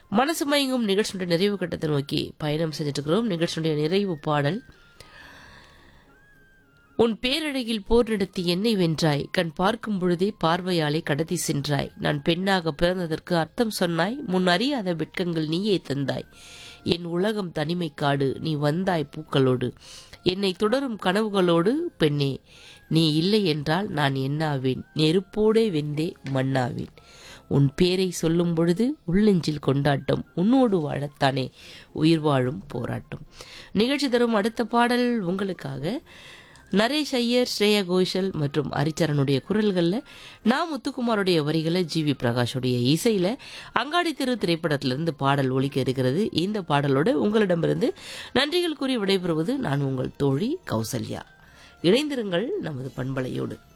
மனசு மயங்கும் நிகழ்ச்சியுடைய நிறைவு கட்டத்தை நோக்கி பயணம் செஞ்சுட்டு இருக்கிறோம் நிகழ்ச்சியுடைய நிறைவு பாடல் உன் பேரழகில் போர் நடத்தி என்னை வென்றாய் கண் பார்க்கும் பொழுதே பார்வையாலே கடத்தி சென்றாய் நான் பெண்ணாக பிறந்ததற்கு அர்த்தம் சொன்னாய் முன் அறியாத வெட்கங்கள் நீயே தந்தாய் என் உலகம் தனிமை காடு நீ வந்தாய் பூக்களோடு என்னை தொடரும் கனவுகளோடு பெண்ணே நீ இல்லை என்றால் நான் என்னாவேன் நெருப்போடே வெந்தே மண்ணாவேன் உன் பேரை சொல்லும் பொழுது உள்ளெஞ்சில் கொண்டாட்டம் உன்னோடு வாழத்தானே உயிர் வாழும் போராட்டம் நிகழ்ச்சி தரும் அடுத்த பாடல் உங்களுக்காக நரேஷ் ஐயர் ஸ்ரேயா கோஷல் மற்றும் ஹரிச்சரனுடைய குரல்களில் நா முத்துக்குமாருடைய வரிகளை ஜி வி பிரகாஷுடைய இசையில் அங்காடி திரு திரைப்படத்திலிருந்து பாடல் ஒலிக்க இருக்கிறது இந்த பாடலோடு உங்களிடமிருந்து நன்றிகள் கூறி விடைபெறுவது நான் உங்கள் தோழி கௌசல்யா இணைந்திருங்கள் நமது பண்பலையோடு